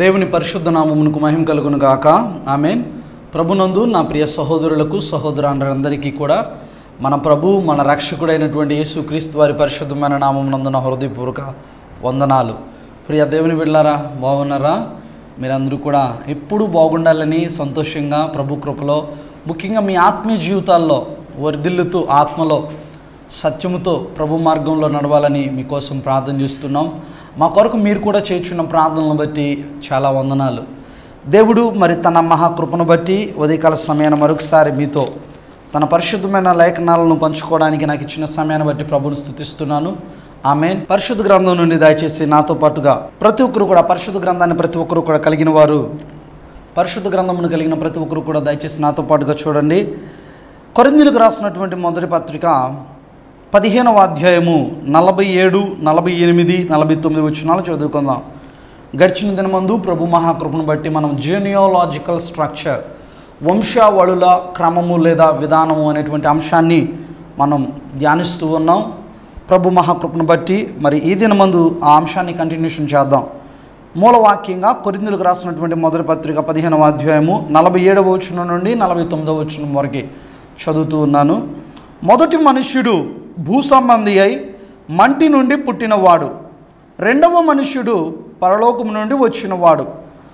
దేవుని పరిశుద్ధ నామమునకు మహిమ కలుగును గాక ఆమెన్ ప్రభునందు నా ప్రియ సహోదరులకు సహోదరులందరికీ కూడా మన ప్రభు మన రక్షకుడైనటువంటి యేసుక్రీస్తు వారి పరిశుద్ధమైన నామమునందు నా హృదయపూర్వక వందనాలు ప్రియ దేవుని బిడ్డారా బాగున్నారా మీరందరూ కూడా ఎప్పుడూ బాగుండాలని సంతోషంగా ప్రభు కృపలో ముఖ్యంగా మీ ఆత్మీయ జీవితాల్లో వర్ధిల్లుతూ ఆత్మలో సత్యముతో ప్రభు మార్గంలో నడవాలని మీకోసం ప్రార్థన చేస్తున్నాం మా కొరకు మీరు కూడా చేర్చున్న ప్రార్థనలను బట్టి చాలా వందనాలు దేవుడు మరి తన మహాకృపను బట్టి ఉదయకాల సమయాన్ని మరొకసారి మీతో తన పరిశుద్ధమైన లేఖనాలను పంచుకోవడానికి నాకు ఇచ్చిన సమయాన్ని బట్టి ప్రభుని స్థుతిస్తున్నాను ఆమె పరిశుద్ధ గ్రంథం నుండి దయచేసి నాతో పాటుగా ప్రతి ఒక్కరు కూడా పరిశుద్ధ గ్రంథాన్ని ప్రతి ఒక్కరు కూడా కలిగిన వారు పరిశుద్ధ గ్రంథమును కలిగిన ప్రతి ఒక్కరు కూడా దయచేసి నాతో పాటుగా చూడండి కొరిందులకు రాసినటువంటి మొదటి పత్రిక పదిహేనవ అధ్యాయము నలభై ఏడు నలభై ఎనిమిది నలభై తొమ్మిది వచ్చినాలు చదువుకుందాం గడిచిన దినమందు ప్రభు మహాకృపను బట్టి మనం జీనియోలాజికల్ స్ట్రక్చర్ వంశావళుల క్రమము లేదా విధానము అనేటువంటి అంశాన్ని మనం ధ్యానిస్తూ ఉన్నాం ప్రభు మహాకృపను బట్టి మరి ఈ దినమందు ఆ అంశాన్ని కంటిన్యూషన్ చేద్దాం మూలవాక్యంగా కొరిందులకు రాసినటువంటి మొదటి పత్రిక పదిహేనవ అధ్యాయము నలభై ఏడవ వచనం నుండి నలభై తొమ్మిదవ వచనం వరకు చదువుతూ ఉన్నాను మొదటి మనుష్యుడు భూ సంబంధి అయి మంటి నుండి పుట్టినవాడు రెండవ మనుష్యుడు పరలోకము నుండి వచ్చినవాడు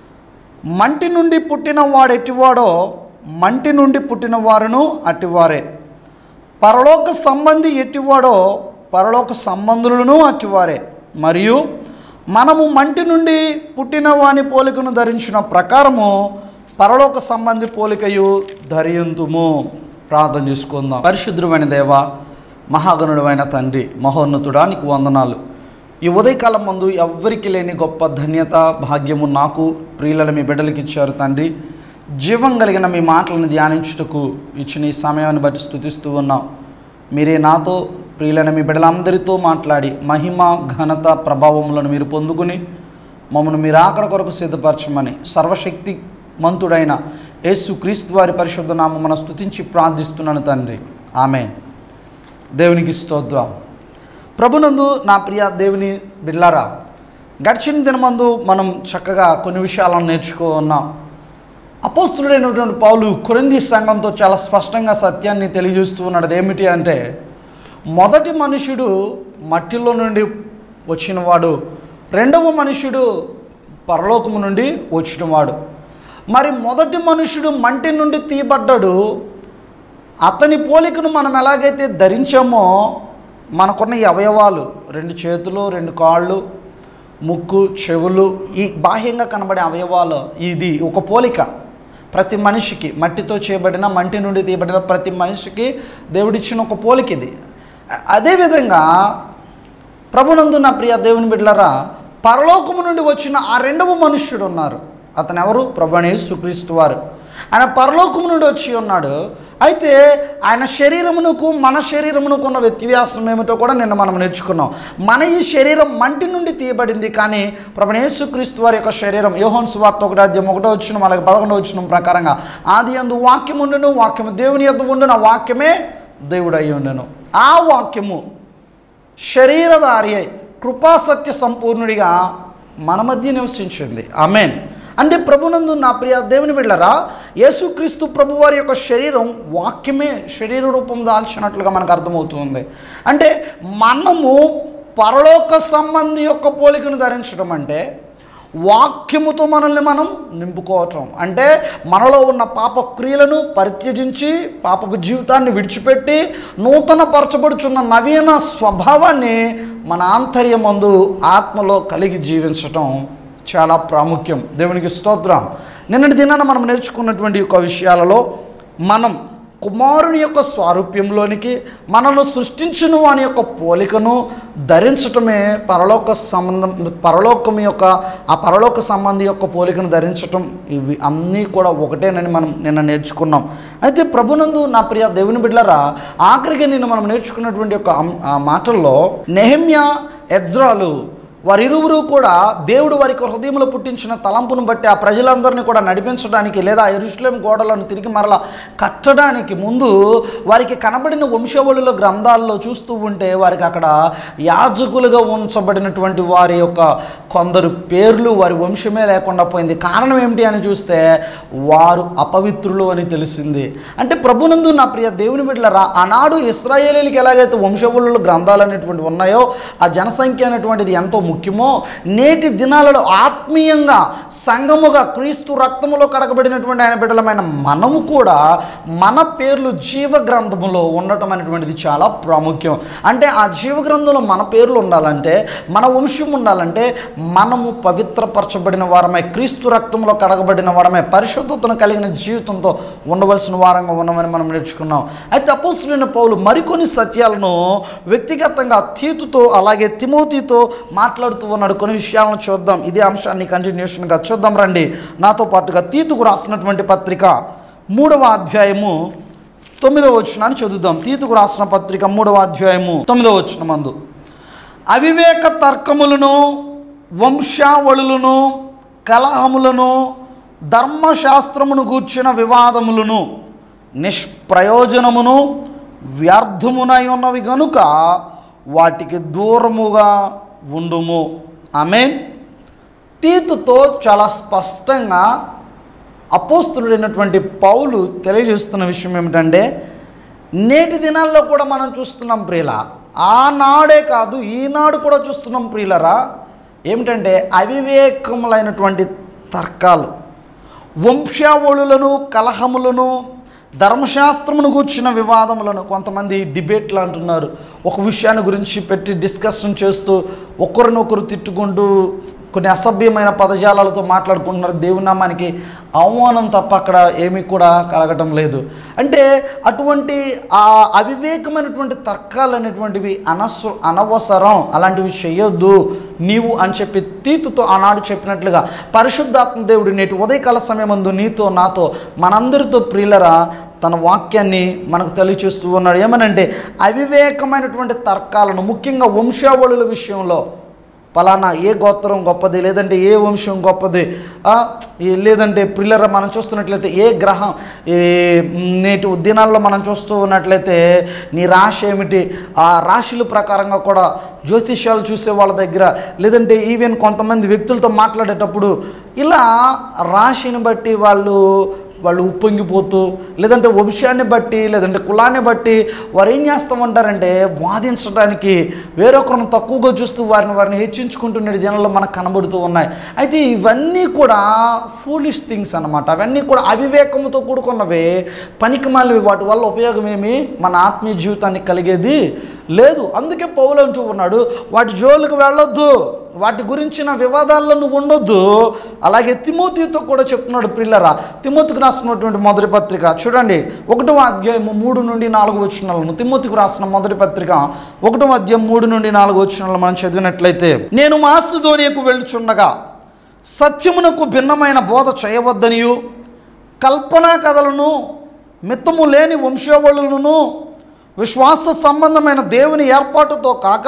మంటి నుండి పుట్టిన వాడు ఎట్టివాడో మంటి నుండి పుట్టిన వారును అట్టివారే పరలోక సంబంధి ఎట్టివాడో పరలోక సంబంధులను అట్టివారే మరియు మనము మంటి నుండి పుట్టిన వాని పోలికను ధరించిన ప్రకారము పరలోక సంబంధి పోలికయు ధరియంతుము ప్రార్థన చేసుకుందాం పరిశుద్ధమైన దేవ మహాగణుడమైన తండ్రి మహోన్నతుడా నీకు వందనాలు ఈ ఉదయకాలం ముందు ఎవ్వరికి లేని గొప్ప ధన్యత భాగ్యము నాకు ప్రియులను మీ బిడ్డలకి ఇచ్చారు తండ్రి జీవం కలిగిన మీ మాటలను ధ్యానించుటకు ఇచ్చిన ఈ సమయాన్ని బట్టి స్థుతిస్తూ ఉన్నాం మీరే నాతో ప్రియులైన మీ బిడ్డలందరితో మాట్లాడి మహిమ ఘనత ప్రభావములను మీరు పొందుకుని మమ్మల్ని మీరు ఆకడ కొరకు సిద్ధపరచమని సర్వశక్తి మంతుడైన యేసు క్రీస్తు వారి పరిశుద్ధ నామమున స్తుతించి ప్రార్థిస్తున్నాను తండ్రి ఆమెన్ దేవునికి స్తోత్రం ప్రభునందు నా ప్రియ దేవుని బిడ్లారా గడిచిన దినమందు మనం చక్కగా కొన్ని విషయాలను నేర్చుకో ఉన్నాం అపోస్తుడైనటువంటి పౌలు కొరింది సంఘంతో చాలా స్పష్టంగా సత్యాన్ని తెలియజేస్తూ ఉన్నాడు అది ఏమిటి అంటే మొదటి మనుషుడు మట్టిలో నుండి వచ్చినవాడు రెండవ మనుషుడు పరలోకము నుండి వచ్చినవాడు మరి మొదటి మనుషుడు మంటి నుండి తీయబడ్డాడు అతని పోలికను మనం ఎలాగైతే ధరించామో మనకున్న ఈ అవయవాలు రెండు చేతులు రెండు కాళ్ళు ముక్కు చెవులు ఈ బాహ్యంగా కనబడే అవయవాలు ఇది ఒక పోలిక ప్రతి మనిషికి మట్టితో చేయబడిన మంటి నుండి తీయబడిన ప్రతి మనిషికి దేవుడిచ్చిన ఒక పోలిక ఇది అ- అదేవిధంగా ప్రభునందు నా ప్రియ దేవుని బిడ్డలారా పరలోకము నుండి వచ్చిన ఆ రెండవ మనుష్యుడు ఉన్నారు అతను ఎవరు ప్రభుని సుక్రీస్తు వారు ఆయన పరలోకము నుండి వచ్చి ఉన్నాడు అయితే ఆయన శరీరమునకు మన శరీరమునకు ఉన్న వ్యత్యాసం ఏమిటో కూడా నిన్న మనం నేర్చుకున్నాం మన ఈ శరీరం మంటి నుండి తీయబడింది కానీ ప్రభునేసుక్రీస్తు వారి యొక్క శరీరం యోహన్ సువార్త ఒకటి అధ్యాయం ఒకటో వచ్చిన అలాగే పదకొండో వచ్చిన ప్రకారంగా ఆది అందు వాక్యం ఉండును వాక్యము దేవుని యొద్ద ఉండును ఆ వాక్యమే దేవుడు అయి ఉండును ఆ వాక్యము శరీరధారి అయి కృపాసత్య సంపూర్ణుడిగా మన మధ్య నివసించింది ఆమెన్ అంటే ప్రభునందు నా ప్రియ దేవుని బిడ్డరా యేసుక్రీస్తు ప్రభువారి యొక్క శరీరం వాక్యమే శరీర రూపం దాల్చినట్లుగా మనకు అర్థమవుతుంది అంటే మనము పరలోక సంబంధి యొక్క పోలికను ధరించడం అంటే వాక్యముతో మనల్ని మనం నింపుకోవటం అంటే మనలో ఉన్న పాప క్రియలను పరిత్యజించి పాపపు జీవితాన్ని విడిచిపెట్టి నూతన పరచబడుచున్న నవీన స్వభావాన్ని మన ఆంతర్యమందు ఆత్మలో కలిగి జీవించటం చాలా ప్రాముఖ్యం దేవునికి స్తోత్రం నిన్నటి దినాన మనం నేర్చుకున్నటువంటి యొక్క విషయాలలో మనం కుమారుని యొక్క స్వారూప్యంలోనికి మనల్ని సృష్టించిన వాని యొక్క పోలికను ధరించటమే పరలోక సంబంధం పరలోకం యొక్క ఆ పరలోక సంబంధి యొక్క పోలికను ధరించటం ఇవి అన్నీ కూడా ఒకటేనని మనం నిన్న నేర్చుకున్నాం అయితే ప్రభునందు నా ప్రియ దేవుని బిడ్డలరా ఆఖరికి నిన్న మనం నేర్చుకున్నటువంటి యొక్క అం- ఆ మాటల్లో నెహమ్యా ఎజ్రాలు వారిరువురు కూడా దేవుడు వారికి హృదయంలో పుట్టించిన తలంపును బట్టి ఆ ప్రజలందరినీ కూడా నడిపించడానికి లేదా ఎరుశ్లేం గోడలను తిరిగి మరలా కట్టడానికి ముందు వారికి కనబడిన వంశవళుల గ్రంథాల్లో చూస్తూ ఉంటే వారికి అక్కడ యాజకులుగా ఉంచబడినటువంటి వారి యొక్క కొందరు పేర్లు వారి వంశమే లేకుండా పోయింది కారణం ఏమిటి అని చూస్తే వారు అపవిత్రులు అని తెలిసింది అంటే ప్రభునందు నా ప్రియ దేవుని బిడ్డలరా ఆనాడు ఇస్రాయేలీలకి ఎలాగైతే వంశవళుల గ్రంథాలు అనేటువంటి ఉన్నాయో ఆ జనసంఖ్య అనేటువంటిది ఎంతో ముఖ్యమో నేటి దినాలలో ఆత్మీయంగా సంఘముగా క్రీస్తు రక్తములో కడగబడినటువంటి ఆయన బిడ్డలమైన మనము కూడా మన పేర్లు జీవ గ్రంథములో ఉండటం అనేటువంటిది చాలా ప్రాముఖ్యం అంటే ఆ జీవ గ్రంథంలో మన పేర్లు ఉండాలంటే మన వంశం ఉండాలంటే మనము పవిత్రపరచబడిన వారమై క్రీస్తు రక్తంలో కడగబడిన వారమై పరిశుద్ధతను కలిగిన జీవితంతో ఉండవలసిన వారంగా ఉన్నామని మనం నేర్చుకున్నాం అయితే అపోసులైన పౌలు మరికొన్ని సత్యాలను వ్యక్తిగతంగా తీతుతో అలాగే తిమోతితో మాట్లాడుతూ ఉన్నాడు కొన్ని విషయాలను చూద్దాం ఇదే అంశాన్ని కంటిన్యూషన్గా చూద్దాం రండి నాతో పాటుగా తీతుకు రాసినటువంటి పత్రిక మూడవ అధ్యాయము తొమ్మిదవ వచనాన్ని చదువుదాం తీతుకు రాసిన పత్రిక మూడవ అధ్యాయము తొమ్మిదవ వచనం మందు అవివేక తర్కములను వంశావళులను కలహములను ధర్మశాస్త్రమును గూర్చిన వివాదములను నిష్ప్రయోజనమును వ్యర్థమునై ఉన్నవి గనుక వాటికి దూరముగా ఉండుము ఆమెన్ తీతుతో చాలా స్పష్టంగా అపోస్తుడైనటువంటి పౌలు తెలియజేస్తున్న విషయం ఏమిటంటే నేటి దినాల్లో కూడా మనం చూస్తున్నాం ప్రియుల ఆనాడే కాదు ఈనాడు కూడా చూస్తున్నాం ప్రియులరా ఏమిటంటే అవివేకములైనటువంటి తర్కాలు వంశావళులను కలహములను ధర్మశాస్త్రమును గూర్చిన వివాదములను కొంతమంది డిబేట్లు అంటున్నారు ఒక విషయాన్ని గురించి పెట్టి డిస్కషన్ చేస్తూ ఒకరినొకరు తిట్టుకుంటూ కొన్ని అసభ్యమైన పదజాలాలతో మాట్లాడుకుంటున్నారు దేవుని నామానికి అవమానం తప్ప అక్కడ ఏమీ కూడా కలగటం లేదు అంటే అటువంటి ఆ అవివేకమైనటువంటి తర్కాలు అనేటువంటివి అనసు అనవసరం అలాంటివి చేయొద్దు నీవు అని చెప్పి తీతుతో ఆనాడు చెప్పినట్లుగా పరిశుద్ధాత్మ దేవుడు నేటి ఉదయకాల సమయమందు నీతో నాతో మనందరితో ప్రియులరా తన వాక్యాన్ని మనకు తెలియచేస్తూ ఉన్నాడు ఏమనంటే అవివేకమైనటువంటి తర్కాలను ముఖ్యంగా వంశావళుల విషయంలో పలానా ఏ గోత్రం గొప్పది లేదంటే ఏ వంశం గొప్పది ఆ, ఈ- లేదంటే పిల్లర మనం చూస్తున్నట్లయితే ఏ గ్రహం ఈ నేటి దినాల్లో మనం చూస్తూ ఉన్నట్లయితే నీ రాశి ఏమిటి ఆ రాశుల ప్రకారంగా కూడా జ్యోతిష్యాలు చూసే వాళ్ళ దగ్గర లేదంటే ఈవెన్ కొంతమంది వ్యక్తులతో మాట్లాడేటప్పుడు ఇలా రాశిని బట్టి వాళ్ళు వాళ్ళు ఉప్పొంగిపోతూ లేదంటే వంశాన్ని బట్టి లేదంటే కులాన్ని బట్టి వారు ఏం చేస్తామంటారంటే వాదించడానికి వేరొకరిని తక్కువగా చూస్తూ వారిని వారిని హెచ్చించుకుంటున్న జనంలో మనకు కనబడుతూ ఉన్నాయి అయితే ఇవన్నీ కూడా ఫూలిష్ థింగ్స్ అన్నమాట అవన్నీ కూడా అవివేకంతో కూడుకున్నవి పనికి మాలివి వాటి వల్ల ఉపయోగం ఏమి మన ఆత్మీయ జీవితానికి కలిగేది లేదు అందుకే పౌలు అంటూ ఉన్నాడు వాటి జోలికి వెళ్ళొద్దు వాటి గురించిన వివాదాల్లో నువ్వు ఉండొద్దు అలాగే తిమోతితో కూడా చెప్తున్నాడు పిల్లరా తిమోతికి రాసినటువంటి మొదటి పత్రిక చూడండి ఒకటో అధ్యాయము మూడు నుండి నాలుగు వచ్చినాలను తిమోతికి రాసిన మొదటి పత్రిక ఒకటో అధ్యాయం మూడు నుండి నాలుగు వచ్చినాలను మనం చదివినట్లయితే నేను మాసుధోనియకు వెళ్ళుచుండగా సత్యమునకు భిన్నమైన బోధ చేయవద్దనియు కల్పనా కథలను మిత్తము లేని వంశావళులను విశ్వాస సంబంధమైన దేవుని ఏర్పాటుతో కాక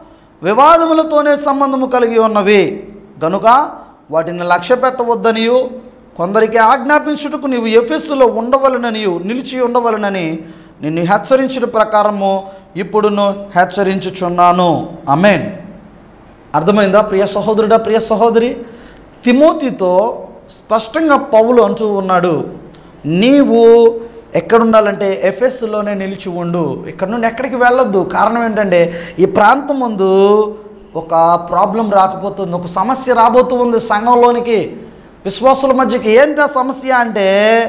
వివాదములతోనే సంబంధము కలిగి ఉన్నవి గనుక వాటిని లక్ష్య పెట్టవద్దనియు కొందరికి ఆజ్ఞాపించుటకు నీవు ఎఫెస్సులో ఉండవలననియు నిలిచి ఉండవలనని నిన్ను హెచ్చరించిన ప్రకారము ఇప్పుడును హెచ్చరించుచున్నాను అమేన్ అర్థమైందా ప్రియ సహోదరుడా ప్రియ సహోదరి తిమోతితో స్పష్టంగా పౌలు అంటూ ఉన్నాడు నీవు ఎక్కడుండాలంటే ఎఫ్ఎస్లోనే నిలిచి ఉండు ఇక్కడ నుండి ఎక్కడికి వెళ్ళొద్దు కారణం ఏంటంటే ఈ ప్రాంతం ముందు ఒక ప్రాబ్లం రాకపోతుంది ఒక సమస్య రాబోతూ ఉంది సంఘంలోనికి విశ్వాసుల మధ్యకి ఏంటి ఆ సమస్య అంటే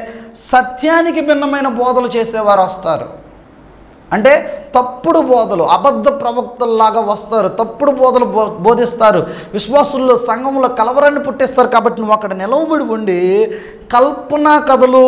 సత్యానికి భిన్నమైన బోధలు చేసేవారు వస్తారు అంటే తప్పుడు బోధలు అబద్ధ ప్రవక్తల్లాగా వస్తారు తప్పుడు బోధలు బో బోధిస్తారు విశ్వాసుల్లో సంఘంలో కలవరాన్ని పుట్టిస్తారు కాబట్టి నువ్వు అక్కడ నిలవబడి ఉండి కల్పనా కథలు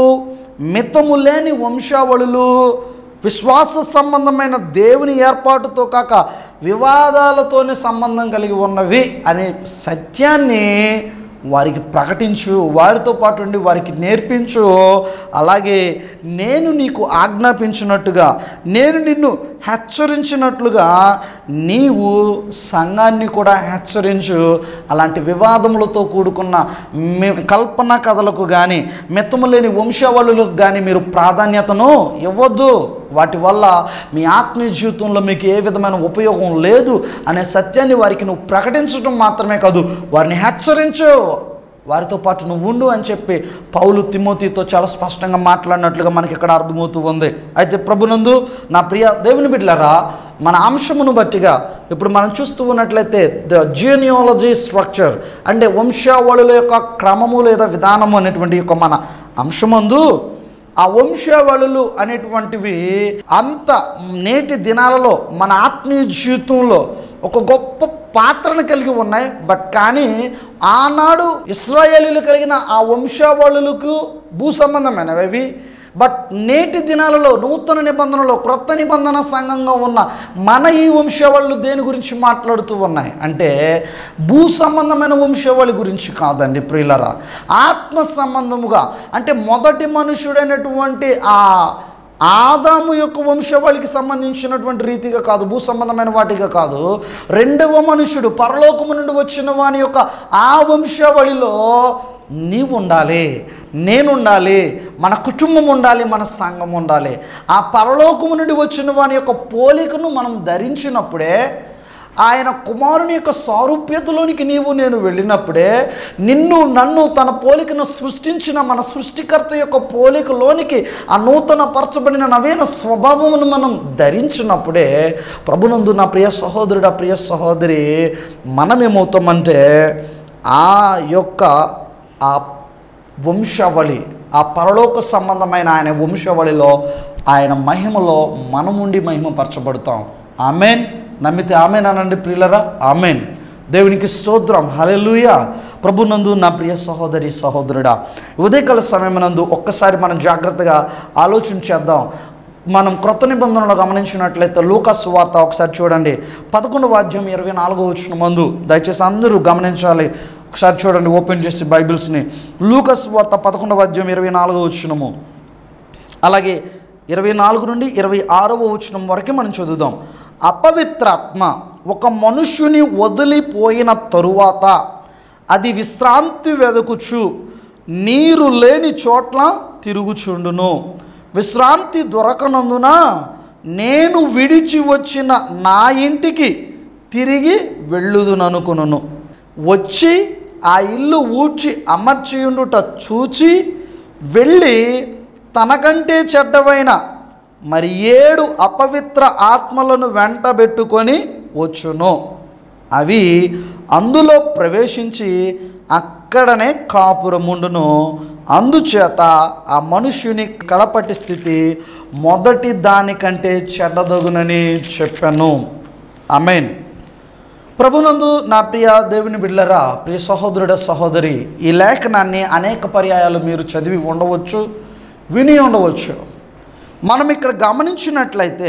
మితము లేని వంశావళులు విశ్వాస సంబంధమైన దేవుని ఏర్పాటుతో కాక వివాదాలతోనే సంబంధం కలిగి ఉన్నవి అనే సత్యాన్ని వారికి ప్రకటించు వారితో పాటు ఉండి వారికి నేర్పించు అలాగే నేను నీకు ఆజ్ఞాపించినట్టుగా నేను నిన్ను హెచ్చరించినట్లుగా నీవు సంఘాన్ని కూడా హెచ్చరించు అలాంటి వివాదములతో కూడుకున్న మి- కల్పన కథలకు కానీ మిత్తము లేని వంశావళులకు కానీ మీరు ప్రాధాన్యతను ఇవ్వద్దు వాటి వల్ల మీ ఆత్మీయ జీవితంలో మీకు ఏ విధమైన ఉపయోగం లేదు అనే సత్యాన్ని వారికి నువ్వు ప్రకటించడం మాత్రమే కాదు వారిని హెచ్చరించు వారితో పాటు నువ్వు ఉండు అని చెప్పి పౌలు తిమోతితో చాలా స్పష్టంగా మాట్లాడినట్లుగా మనకి ఇక్కడ అర్థమవుతూ ఉంది అయితే ప్రభునందు నా ప్రియ దేవుని బిడ్డలారా మన అంశమును బట్టిగా ఇప్పుడు మనం చూస్తూ ఉన్నట్లయితే ద జీనియాలజీ స్ట్రక్చర్ అంటే వంశావళుల యొక్క క్రమము లేదా విధానము అనేటువంటి యొక్క మన అంశమందు ఆ వంశావళులు అనేటువంటివి అంత నేటి దినాలలో మన ఆత్మీయ జీవితంలో ఒక గొప్ప పాత్రను కలిగి ఉన్నాయి బట్ కానీ ఆనాడు ఇస్రాయేలీలు కలిగిన ఆ వంశావళులకు భూ సంబంధమైనవి అవి బట్ నేటి దినాలలో నూతన నిబంధనలో క్రొత్త నిబంధన సంఘంగా ఉన్న మన ఈ వంశావళులు దేని గురించి మాట్లాడుతూ ఉన్నాయి అంటే భూ సంబంధమైన వంశావళి గురించి కాదండి ప్రియులరా ఆత్మ సంబంధముగా అంటే మొదటి మనుషుడైనటువంటి ఆ ఆదాము యొక్క వంశవళికి సంబంధించినటువంటి రీతిగా కాదు భూ సంబంధమైన వాటిగా కాదు రెండవ మనుషుడు పరలోకము నుండి వచ్చిన వాని యొక్క ఆ వంశవళిలో నీవు ఉండాలి నేను ఉండాలి మన కుటుంబం ఉండాలి మన సంఘం ఉండాలి ఆ పరలోకము నుండి వచ్చిన వాని యొక్క పోలికను మనం ధరించినప్పుడే ఆయన కుమారుని యొక్క సారూప్యతలోనికి నీవు నేను వెళ్ళినప్పుడే నిన్ను నన్ను తన పోలికను సృష్టించిన మన సృష్టికర్త యొక్క పోలికలోనికి ఆ నూతన పరచబడిన నవీన స్వభావమును మనం ధరించినప్పుడే ప్రభునందు నా ప్రియ సహోదరుడు ప్రియ సహోదరి మనం ఏమవుతామంటే ఆ యొక్క ఆ వంశావళి ఆ పరలోక సంబంధమైన ఆయన వంశావళిలో ఆయన మహిమలో మనముండి మహిమపరచబడతాం ఆమెన్ నమ్మితే ఆమెన్ అనండి ప్రియులరా ఆమెన్ దేవునికి స్తోత్రం హలెలుయ ప్రభునందు నా ప్రియ సహోదరి సహోదరుడా ఉదయకాల సమయమునందు ఒక్కసారి మనం జాగ్రత్తగా ఆలోచన చేద్దాం మనం క్రొత్త నిబంధనలు గమనించినట్లయితే లూకాస్ వార్త ఒకసారి చూడండి పదకొండు వాద్యం ఇరవై నాలుగో వచ్చిన మందు దయచేసి అందరూ గమనించాలి ఒకసారి చూడండి ఓపెన్ చేసి బైబిల్స్ని లూకస్ వార్త పదకొండవ అధ్యాయం ఇరవై నాలుగో వచ్చినము అలాగే ఇరవై నాలుగు నుండి ఇరవై ఆరవ వచనం వరకు మనం చదువుదాం అపవిత్రాత్మ ఒక మనుష్యుని వదిలిపోయిన తరువాత అది విశ్రాంతి వెదకుచు నీరు లేని చోట్ల తిరుగుచుండును విశ్రాంతి దొరకనందున నేను విడిచి వచ్చిన నా ఇంటికి తిరిగి వెళ్ళుదుననుకును వచ్చి ఆ ఇల్లు ఊడ్చి అమర్చియుండుట చూచి వెళ్ళి తనకంటే చెడ్డవైన మరి ఏడు అపవిత్ర ఆత్మలను వెంటబెట్టుకొని వచ్చును అవి అందులో ప్రవేశించి అక్కడనే కాపురముండును అందుచేత ఆ మనుష్యుని కడపటి స్థితి మొదటి దానికంటే చెడ్డదగునని చెప్పాను అమెన్ ప్రభునందు నా ప్రియ దేవుని బిడ్డలరా ప్రియ సహోదరుడ సహోదరి ఈ లేఖనాన్ని అనేక పర్యాయాలు మీరు చదివి ఉండవచ్చు విని ఉండవచ్చు మనం ఇక్కడ గమనించినట్లయితే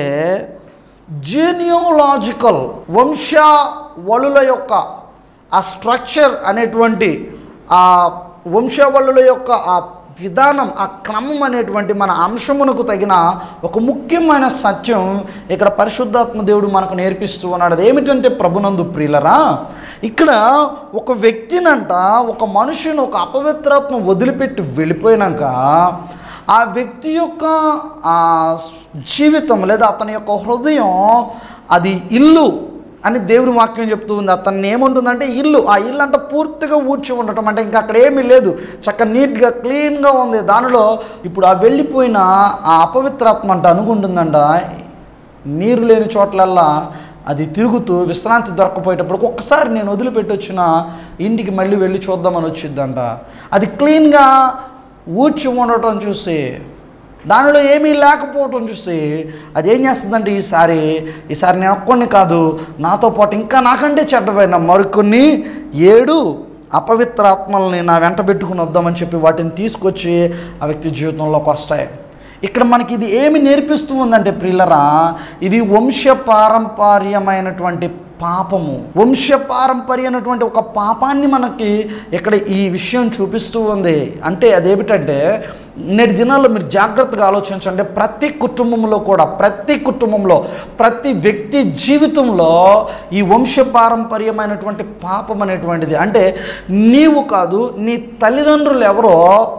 జీనియోలాజికల్ వంశావళుల యొక్క ఆ స్ట్రక్చర్ అనేటువంటి ఆ వంశావళుల యొక్క ఆ విధానం ఆ క్రమం అనేటువంటి మన అంశమునకు తగిన ఒక ముఖ్యమైన సత్యం ఇక్కడ పరిశుద్ధాత్మ దేవుడు మనకు నేర్పిస్తూ ఉన్నాడు అది ఏమిటంటే ప్రభునందు ప్రియులరా ఇక్కడ ఒక వ్యక్తినంట ఒక మనిషిని ఒక అపవిత్రాత్మ వదిలిపెట్టి వెళ్ళిపోయినాక ఆ వ్యక్తి యొక్క ఆ జీవితం లేదా అతని యొక్క హృదయం అది ఇల్లు అని దేవుని వాక్యం చెప్తూ ఉంది అతన్ని ఏముంటుందంటే ఇల్లు ఆ ఇల్లు అంటే పూర్తిగా ఊడ్చి ఉండటం అంటే ఇంకా అక్కడ ఏమీ లేదు చక్క నీట్గా క్లీన్గా ఉంది దానిలో ఇప్పుడు ఆ వెళ్ళిపోయిన ఆ అపవిత్రాత్మ అంట అనుకుంటుందంట నీరు లేని చోట్లల్లా అది తిరుగుతూ విశ్రాంతి దొరకపోయేటప్పుడు ఒక్కసారి నేను వదిలిపెట్టి వచ్చిన ఇంటికి మళ్ళీ వెళ్ళి చూద్దామని వచ్చిందంట అది క్లీన్గా ఊడ్చి ఉండటం చూసి దానిలో ఏమీ లేకపోవటం చూసి అది ఏం చేస్తుందంటే ఈసారి ఈసారి నేను ఒక్కడిని కాదు నాతో పాటు ఇంకా నాకంటే చెడ్డపోయిన మరికొన్ని ఏడు అపవిత్ర ఆత్మల్ని నా వెంట పెట్టుకుని వద్దామని చెప్పి వాటిని తీసుకొచ్చి ఆ వ్యక్తి జీవితంలోకి వస్తాయి ఇక్కడ మనకి ఇది ఏమి నేర్పిస్తూ ఉందంటే ప్రిల్లరా ఇది వంశ పారంపర్యమైనటువంటి పాపము వంశ పారంపర్యమైనటువంటి ఒక పాపాన్ని మనకి ఇక్కడ ఈ విషయం చూపిస్తూ ఉంది అంటే అదేమిటంటే నేటి దినాల్లో మీరు జాగ్రత్తగా ఆలోచించండి ప్రతి కుటుంబంలో కూడా ప్రతి కుటుంబంలో ప్రతి వ్యక్తి జీవితంలో ఈ వంశ పారంపర్యమైనటువంటి పాపం అనేటువంటిది అంటే నీవు కాదు నీ తల్లిదండ్రులు ఎవరో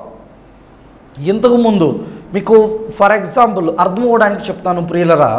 ఇంతకు ముందు మీకు ఫర్ ఎగ్జాంపుల్ అర్థం అవ్వడానికి చెప్తాను ప్రియులరా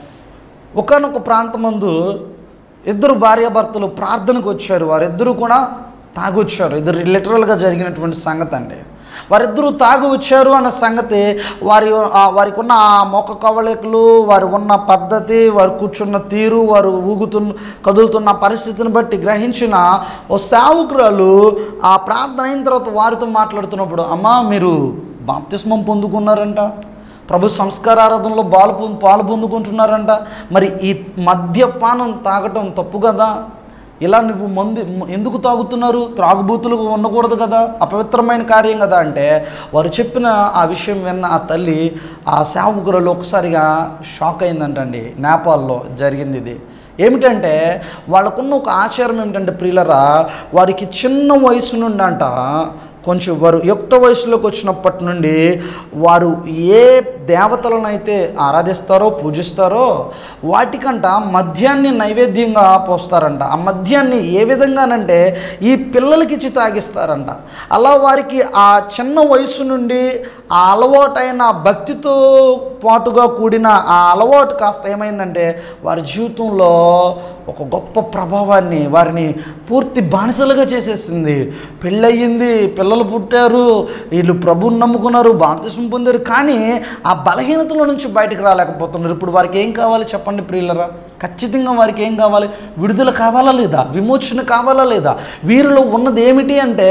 ఒకనొక ప్రాంతమందు ఇద్దరు భార్యాభర్తలు ప్రార్థనకు వచ్చారు వారిద్దరూ కూడా తాగొచ్చారు ఇద్దరు లిటరల్గా జరిగినటువంటి సంగతి అండి వారిద్దరూ తాగు వచ్చారు అన్న సంగతి వారి ఆ వారికి ఉన్న ఆ మొక్క కవళికలు వారి ఉన్న పద్ధతి వారు కూర్చున్న తీరు వారు ఊగుతున్న కదులుతున్న పరిస్థితిని బట్టి గ్రహించిన ఓ సేవకురాలు ఆ ప్రార్థన అయిన తర్వాత వారితో మాట్లాడుతున్నప్పుడు అమ్మా మీరు బాప్తిస్మం పొందుకున్నారంట ప్రభు సంస్కారారాధనలో బాలు పొందు పాలు పొందుకుంటున్నారంట మరి ఈ మద్యపానం తాగటం తప్పు కదా ఇలా నువ్వు మందు ఎందుకు తాగుతున్నారు త్రాగుబూతులు ఉండకూడదు కదా అపవిత్రమైన కార్యం కదా అంటే వారు చెప్పిన ఆ విషయం విన్న ఆ తల్లి ఆ సేవకురాలు ఒకసారిగా షాక్ అయిందంటండి నేపాల్లో జరిగింది ఇది ఏమిటంటే వాళ్ళకున్న ఒక ఆచారం ఏమిటంటే ప్రియులరా వారికి చిన్న వయసు నుండి అంట కొంచెం వారు యుక్త వయసులోకి వచ్చినప్పటి నుండి వారు ఏ దేవతలను అయితే ఆరాధిస్తారో పూజిస్తారో వాటికంట మద్యాన్ని నైవేద్యంగా పోస్తారంట ఆ మద్యాన్ని ఏ విధంగానంటే ఈ పిల్లలకి ఇచ్చి తాగిస్తారంట అలా వారికి ఆ చిన్న వయసు నుండి ఆ అలవాటైన భక్తితో పాటుగా కూడిన ఆ అలవాటు కాస్త ఏమైందంటే వారి జీవితంలో ఒక గొప్ప ప్రభావాన్ని వారిని పూర్తి బానిసలుగా చేసేసింది పెళ్ళయింది పిల్లలు పుట్టారు వీళ్ళు ప్రభుని నమ్ముకున్నారు బాప్తిసం పొందారు కానీ ఆ బలహీనతలో నుంచి బయటకు రాలేకపోతున్నారు ఇప్పుడు వారికి ఏం కావాలి చెప్పండి ప్రియులరా ఖచ్చితంగా వారికి ఏం కావాలి విడుదల కావాలా లేదా విమోచన కావాలా లేదా వీరిలో ఉన్నది ఏమిటి అంటే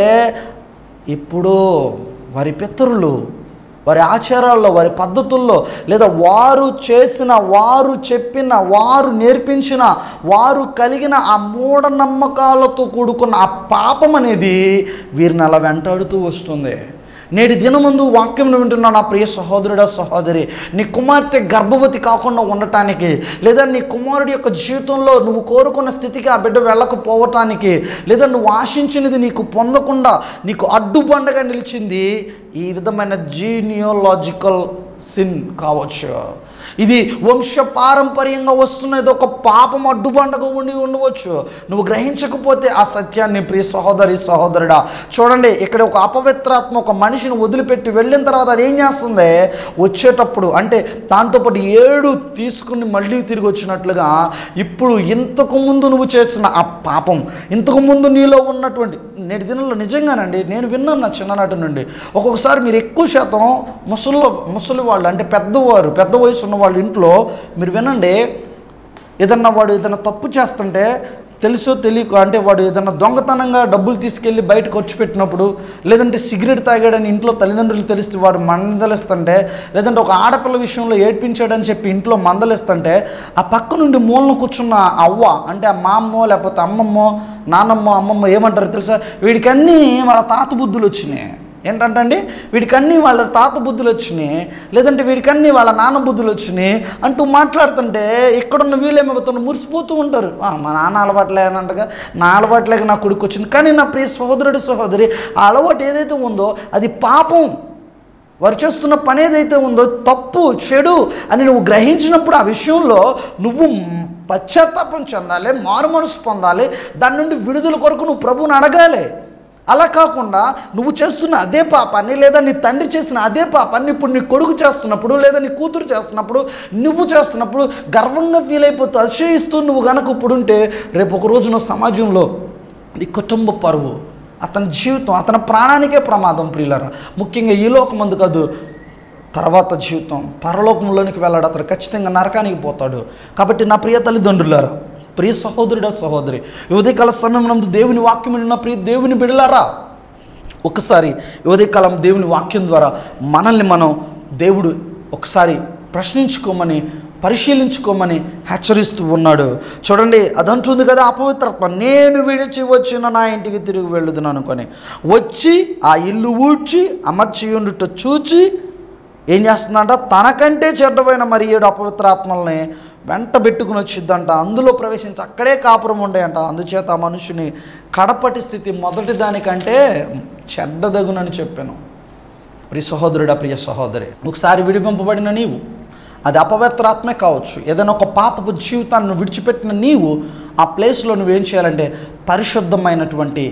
ఇప్పుడు వారి పితరులు వారి ఆచారాల్లో వారి పద్ధతుల్లో లేదా వారు చేసిన వారు చెప్పిన వారు నేర్పించిన వారు కలిగిన ఆ మూఢనమ్మకాలతో కూడుకున్న ఆ పాపం అనేది వీరిని అలా వెంటాడుతూ వస్తుంది నేటి దినముందు వాక్యం వింటున్నా నా ప్రియ సహోదరుడా సహోదరి నీ కుమార్తె గర్భవతి కాకుండా ఉండటానికి లేదా నీ కుమారుడి యొక్క జీవితంలో నువ్వు కోరుకున్న స్థితికి ఆ బిడ్డ వెళ్ళకపోవటానికి లేదా నువ్వు ఆశించినది నీకు పొందకుండా నీకు అడ్డుబండగా నిలిచింది ఈ విధమైన జీనియోలాజికల్ సిన్ కావచ్చు ఇది వంశ పారంపర్యంగా వస్తున్న ఏదో ఒక పాపం అడ్డుబండగా ఉండి ఉండవచ్చు నువ్వు గ్రహించకపోతే ఆ సత్యాన్ని ప్రియ సహోదరి సహోదరుడా చూడండి ఇక్కడ ఒక అపవిత్రాత్మ ఒక మనిషిని వదిలిపెట్టి వెళ్ళిన తర్వాత అది ఏం చేస్తుంది వచ్చేటప్పుడు అంటే దాంతోపాటు ఏడు తీసుకుని మళ్ళీ తిరిగి వచ్చినట్లుగా ఇప్పుడు ఇంతకు ముందు నువ్వు చేసిన ఆ పాపం ఇంతకు ముందు నీలో ఉన్నటువంటి నేటి దినంలో నిజంగానండి నేను విన్నాను నా చిన్ననాటి నుండి ఒక్కొక్కసారి మీరు ఎక్కువ శాతం ముసలి ముసలి వాళ్ళు అంటే పెద్దవారు పెద్ద వయసు ఉన్న వాళ్ళ ఇంట్లో మీరు వినండి ఏదన్నా వాడు ఏదైనా తప్పు చేస్తుంటే తెలుసో తెలియక అంటే వాడు ఏదైనా దొంగతనంగా డబ్బులు తీసుకెళ్ళి బయట ఖర్చు పెట్టినప్పుడు లేదంటే సిగరెట్ తాగాడని ఇంట్లో తల్లిదండ్రులు తెలిస్తే వాడు మందలిస్తుంటే లేదంటే ఒక ఆడపిల్ల విషయంలో ఏడ్పించాడని చెప్పి ఇంట్లో మందలిస్తుంటే ఆ పక్క నుండి మూలను కూర్చున్న ఆ అవ్వ అంటే ఆ మా అమ్మో లేకపోతే అమ్మమ్మో నానమ్మో అమ్మమ్మో ఏమంటారు తెలుసా వీడికన్నీ వాళ్ళ తాత బుద్ధులు వచ్చినాయి ఏంటంటే వీడికన్నీ వాళ్ళ తాత బుద్ధులు వచ్చినాయి లేదంటే వీడికన్నీ వాళ్ళ నాన్న బుద్ధులు వచ్చినాయి అంటూ మాట్లాడుతుంటే ఇక్కడున్న వీళ్ళేమవుతున్నారు మురిసిపోతూ ఉంటారు "ఆ, మా నాన్న అలవాట్లే అని అంటగా నా అలవాట్లేక నా కొడుకు వచ్చింది కానీ నా ప్రియ సహోదరుడి సహోదరి ఆ అలవాటు ఏదైతే ఉందో అది పాపం వారు చేస్తున్న పని ఏదైతే ఉందో తప్పు చెడు అని నువ్వు గ్రహించినప్పుడు ఆ విషయంలో నువ్వు పశ్చాత్తాపం చెందాలి మారు మనసు పొందాలి దాని నుండి విడుదల కొరకు నువ్వు ప్రభువుని అడగాలి అలా కాకుండా నువ్వు చేస్తున్న అదే పాపాన్ని లేదా నీ తండ్రి చేసిన అదే పాపాన్ని ఇప్పుడు నీ కొడుకు చేస్తున్నప్పుడు లేదా నీ కూతురు చేస్తున్నప్పుడు నువ్వు చేస్తున్నప్పుడు గర్వంగా ఫీల్ అయిపోతూ అతిశయిస్తూ నువ్వు గనక ఇప్పుడు ఉంటే రేపు ఒక రోజున సమాజంలో నీ కుటుంబ పరువు అతని జీవితం అతని ప్రాణానికే ప్రమాదం ప్రియులరా ముఖ్యంగా ఈ లోకమందు కాదు తర్వాత జీవితం పరలోకంలోనికి వెళ్ళాడు అతను ఖచ్చితంగా నరకానికి పోతాడు కాబట్టి నా ప్రియ తల్లిదండ్రులారా ప్రియ సహోదరుడా సహోదరి ఈ ఉదయకాల సమయం నందు దేవుని వాక్యం విన్న ప్రియ దేవుని బిడలారా ఒకసారి ఈ ఉదయకాలం దేవుని వాక్యం ద్వారా మనల్ని మనం దేవుడు ఒకసారి ప్రశ్నించుకోమని పరిశీలించుకోమని హెచ్చరిస్తూ ఉన్నాడు చూడండి అదంటుంది కదా అపవిత్రత్వ నేను విడిచి వచ్చిన నా ఇంటికి తిరిగి వెళ్ళుదును అనుకొని వచ్చి ఆ ఇల్లు ఊడ్చి అమర్చి ఉండుట చూచి ఏం చేస్తుందంట తనకంటే చెడ్డమైన మరి ఏడు అపవిత్రాత్మల్ని వెంట పెట్టుకుని వచ్చిద్దంట అందులో ప్రవేశించి అక్కడే కాపురం ఉండేయంట అందుచేత ఆ మనుషుని కడపటి స్థితి మొదటి దానికంటే చెడ్డదగునని చెప్పాను ప్రియ సహోదరుడా ప్రియ సహోదరి ఒకసారి విడిపింపబడిన నీవు అది అపవిత్రాత్మే కావచ్చు ఏదైనా ఒక పాపపు జీవితాన్ని విడిచిపెట్టిన నీవు ఆ ప్లేస్లో నువ్వేం చేయాలంటే పరిశుద్ధమైనటువంటి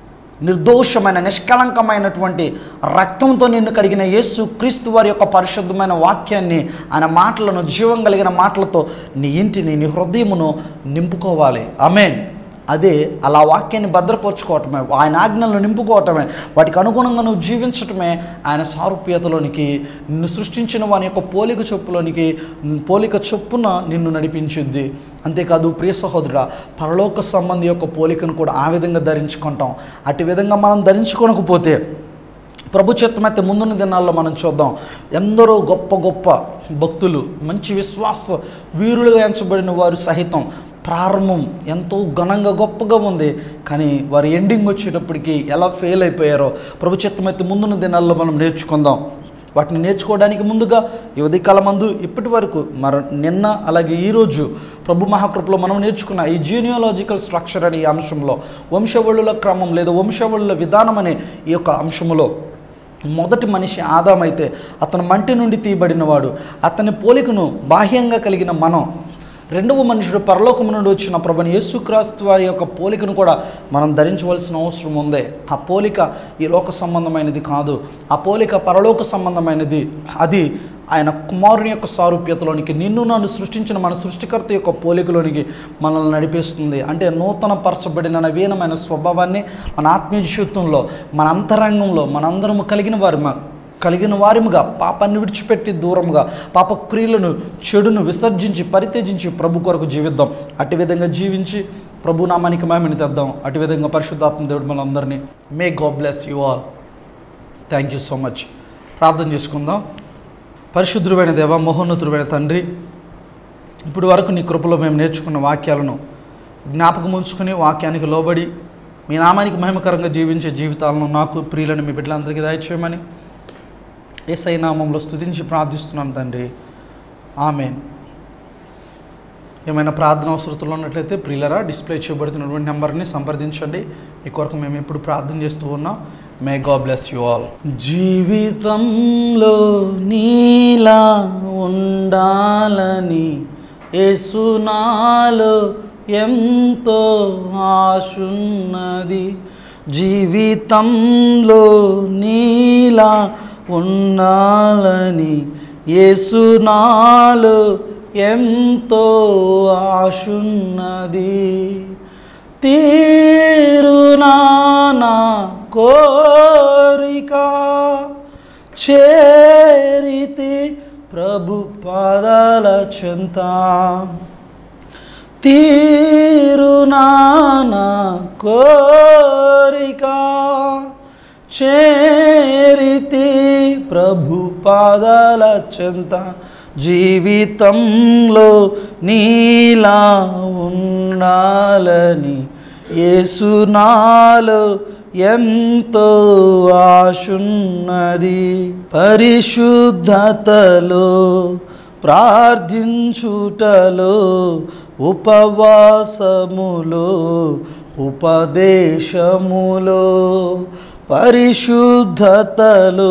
నిర్దోషమైన నిష్కళంకమైనటువంటి రక్తంతో నిన్ను కడిగిన యేసు క్రీస్తు వారి యొక్క పరిశుద్ధమైన వాక్యాన్ని ఆయన మాటలను జీవం కలిగిన మాటలతో నీ ఇంటిని నీ హృదయమును నింపుకోవాలి ఆమెన్ అదే అలా వాక్యాన్ని భద్రపరచుకోవటమే ఆయన ఆజ్ఞలను నింపుకోవటమే వాటికి అనుగుణంగా నువ్వు జీవించటమే ఆయన సారూప్యతలోనికి నిన్ను సృష్టించిన వాని యొక్క పోలిక చొప్పులోనికి పోలిక చొప్పున నిన్ను నడిపించుద్ది అంతేకాదు ప్రియ సహోదరుడా పరలోక సంబంధి యొక్క పోలికను కూడా ఆ విధంగా ధరించుకుంటాం అటు విధంగా మనం ధరించుకోనకపోతే ప్రభు చిత్తమైతే ముందున్న దినాల్లో మనం చూద్దాం ఎందరో గొప్ప గొప్ప భక్తులు మంచి విశ్వాస వీరులుగా ఎంచబడిన వారు సహితం ప్రారంభం ఎంతో ఘనంగా గొప్పగా ఉంది కానీ వారి ఎండింగ్ వచ్చేటప్పటికి ఎలా ఫెయిల్ అయిపోయారో ప్రభు చిత్తమైతే ముందున్న దినాల్లో మనం నేర్చుకుందాం వాటిని నేర్చుకోవడానికి ముందుగా ఈ ఉదయకాల మందు ఇప్పటి వరకు మరి నిన్న అలాగే ఈరోజు ప్రభు మహాకృపలో మనం నేర్చుకున్న ఈ జీనియాలజికల్ స్ట్రక్చర్ అనే ఈ అంశంలో వంశవళుల క్రమం లేదా వంశవళుల విధానం అనే ఈ యొక్క అంశములో మొదటి మనిషి ఆదామైతే అతను మంటి నుండి తీయబడినవాడు అతని పోలికను బాహ్యంగా కలిగిన మనం రెండవ మనుషుడు పరలోకము నుండి వచ్చిన ప్రభుని యేసుక్రీస్తు వారి యొక్క పోలికను కూడా మనం ధరించవలసిన అవసరం ఉంది ఆ పోలిక ఈ లోక సంబంధమైనది కాదు ఆ పోలిక పరలోక సంబంధమైనది అది ఆయన కుమారుని యొక్క సారూప్యతలోనికి నిన్ను నన్ను సృష్టించిన మన సృష్టికర్త యొక్క పోలికలోనికి మనల్ని నడిపిస్తుంది అంటే నూతన పరచబడిన నవీనమైన స్వభావాన్ని మన ఆత్మీయ జీవితంలో మన అంతరంగంలో మనందరము కలిగిన వారి కలిగిన వారిముగా పాపాన్ని విడిచిపెట్టి దూరంగా పాప క్రియలను చెడును విసర్జించి పరిత్యజించి ప్రభు కొరకు జీవిద్దాం అటు విధంగా జీవించి ప్రభు నామానికి మేమని తెద్దాం అటు విధంగా పరిశుద్ధాత్మ దేవుడు మనందరినీ may God bless you all thank you so much ప్రార్థన చేసుకుందాం పరిశుద్ధుడైన దేవ మహోన్నతుడైన తండ్రి ఇప్పుడు వరకు నీ కృపలో మేము నేర్చుకున్న వాక్యాలను జ్ఞాపకం ఉంచుకొని వాక్యానికి లోబడి మీ నామానికి మహిమకరంగా జీవించే జీవితాలను నాకు ప్రియులను మీ బిడ్డలందరికీ దయచేయమని ఏసై నామంలో స్తుతించి ప్రార్థిస్తున్నాను తండ్రి ఆమెన్ ఏమైనా ప్రార్థన అవసరతలు ఉన్నట్లయితే ప్రియులరా డిస్ప్లే చేయబడుతున్నటువంటి నెంబర్ని సంప్రదించండి మీ కొరకు మేము ఎప్పుడు ప్రార్థన చేస్తూ ఉన్నాం మే గా బ్లెస్ యు ఆల్ జీవితంలో నీలా ఉండాలని యేసునాలో ఎంతో ఆశున్నది జీవితంలో నీలా ఉండాలని యేసునాలో ఎంతో ఆశున్నది తీరునానా కోరిక చేరితి ప్రభు పాదాల చెంత తీరునానా కోరిక చేరితి ప్రభు పాదాల చెంత జీవితంలో నీలా ఉండాలని యేసునాలో ఎంతో ఆశున్నది పరిశుద్ధతలో ప్రార్థించుటలో ఉపవాసములో ఉపదేశములో పరిశుద్ధతలో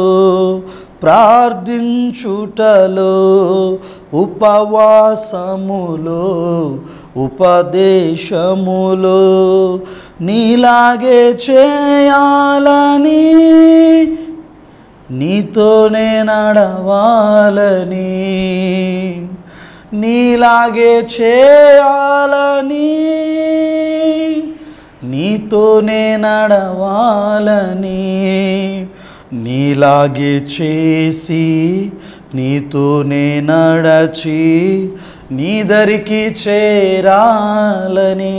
ప్రార్థించుటలో ఉపవాసములో ఉపదేశములో నీలాగే చేయాలని నీతోనే నడవాలని నీలాగే చేయాలని నీతోనే నడవాలని నీలాగే చేసి నీతోనే నడచి నీదరికి చేరాలని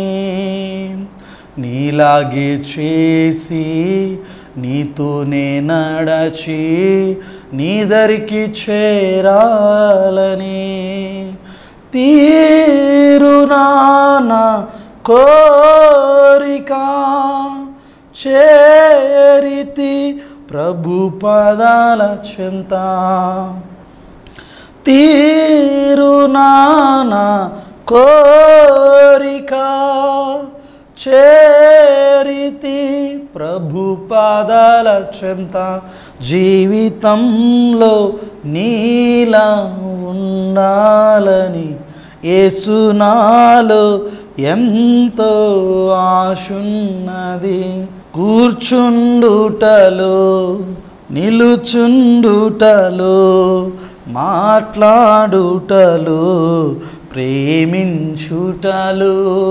నీలాగే చేసి నీతోనే నడచి నీదరికి చేరాలని తీరునానా కోరిక చేరితి ప్రభు పదాల చెంత తీరునానా కోరిక చేరితి ప్రభు పాదాల చెంత జీవితంలో నీలా ఉండాలని ఏసునాలో ఎంతో ఆశున్నది కూర్చుండుటలో నిలుచుండుటలో మాట్లాడుటలో ప్రేమించుటలో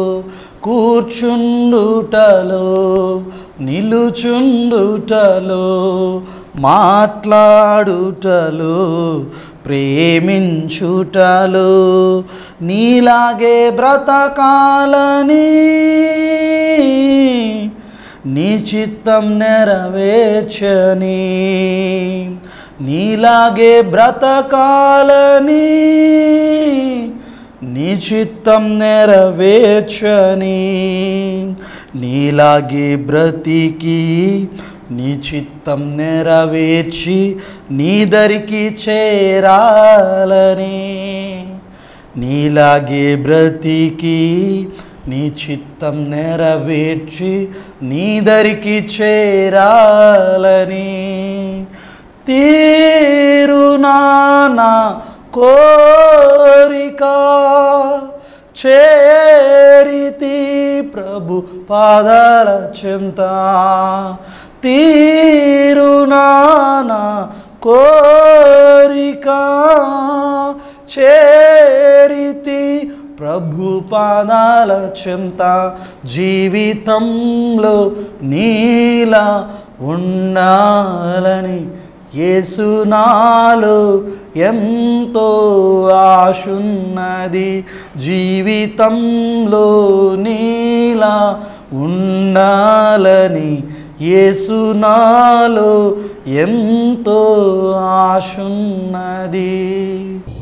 కూర్చుండుటలో నిలుచుండుటలో మాట్లాడుటలో ప్రేమించుటలో నీలాగే బ్రతకాలని నీ చిత్తం నెరవేర్చని నీలాగే బ్రతకాలని నీ చిత్తం నెరవేర్చని నీలాగే బ్రతికి నీ చిత్తం నెరవేర్చి నీ దరికి చేరాలని నీలాగే బ్రతికి నీ చిత్తం నెరవేర్చి నీ దరికి చేరాలని తీరునానా కోరిక చేరితి ప్రభు పాదాల చెంత తీరునానా కోరిక చేరితి ప్రభు పాదాల చెంత జీవితంలో నీలా ఉండాలని యేసునాలో ఎంతో ఆశున్నది జీవితంలో నీలా ఉండాలని యేసునాలో ఎంతో ఆశున్నది